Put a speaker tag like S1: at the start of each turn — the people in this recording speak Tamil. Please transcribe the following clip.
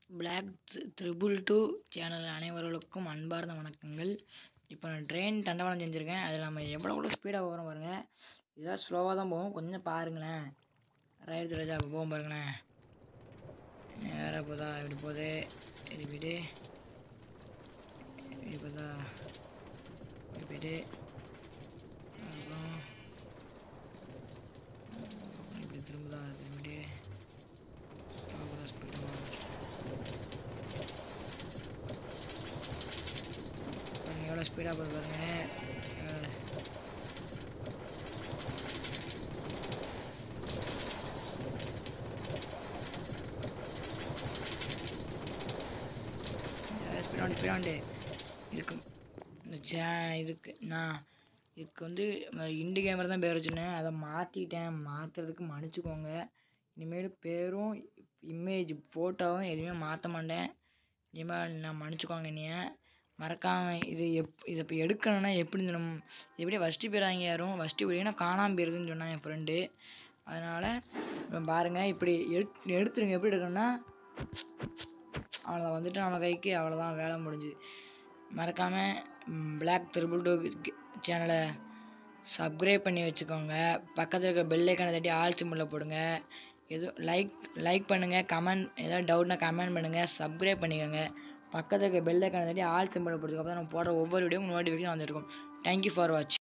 S1: பிளாக் த்ரிபுள் டூ சேனல் அனைவர்களுக்கும் அன்பார்ந்த வணக்கங்கள் இப்போ நான் ட்ரெயின் தண்டவாளம் செஞ்சுருக்கேன் அதில் நம்ம எவ்வளோ எவ்வளோ ஸ்பீடாக போகிறோம் பாருங்கள் இதாக ஸ்லோவாக தான் போகும் கொஞ்சம் பாருங்களேன் ரயில் துறைஜா அப்போ போகும் பாருங்களேன் நேராக போதா இப்படி போகுது இது வீடு இப்படி போதா இப்படி போயிட்டு அப்புறம் இப்படி திரும்புதா திரும்பிட்டு ஸ்லோவாக ஸ்பீடாக பாருங்க எவ்வளோ ஸ்பீடாக போகுது பாருங்க எவ்வளோ ஸ்பீடாண்டு ஸ்பீடாண்டு இருக்கும் இந்த சே இதுக்கு நான் இதுக்கு வந்து இண்டு கேமரா தான் பேர் வச்சுருந்தேன் அதை மாற்றிட்டேன் மாற்றுறதுக்கு மன்னிச்சுக்கோங்க இனிமேல் பேரும் இமேஜ் ஃபோட்டோவும் எதுவுமே மாற்ற மாட்டேன் இனிமேல் நான் மன்னிச்சுக்கோங்க என்னைய மறக்காமல் இது எப் இதை இப்போ எடுக்கணும்னா எப்படி இந்த நம்ம எப்படியே ஃபஸ்ட்டு போயிடாங்க யாரும் ஃபஸ்ட்டு போயிட்டீங்கன்னா காணாமல் போயிருதுன்னு சொன்னான் என் ஃப்ரெண்டு அதனால் இப்போ பாருங்கள் இப்படி எடுத் எடுத்துருங்க எப்படி எடுக்கணும்னா அவ்வளோதான் வந்துட்டு நம்ம கைக்கு அவ்வளோதான் வேலை முடிஞ்சுது மறக்காமல் பிளாக் த்ரிபிள் டூ சேனலை சப்ஸ்கிரைப் பண்ணி வச்சுக்கோங்க பக்கத்தில் இருக்க பெல் ஐக்கானை தட்டி ஆல் சிம்பிளில் போடுங்க எதுவும் லைக் லைக் பண்ணுங்கள் கமெண்ட் ஏதாவது டவுட்னா கமெண்ட் பண்ணுங்கள் சப்ஸ்கிரைப் பண்ணிக்கோங்க பக்கத்தில் இருக்க பெல் ஐக்கானை தட்டி ஆல் சிம்பிளில் போடுறதுக்கு அப்புறம் நம்ம போடுற ஒவ்வொரு வீடியோவும் நோட்டிஃபிகேஷன் வந்துருக்கும் தேங்க்யூ ஃபார் வாட்ச்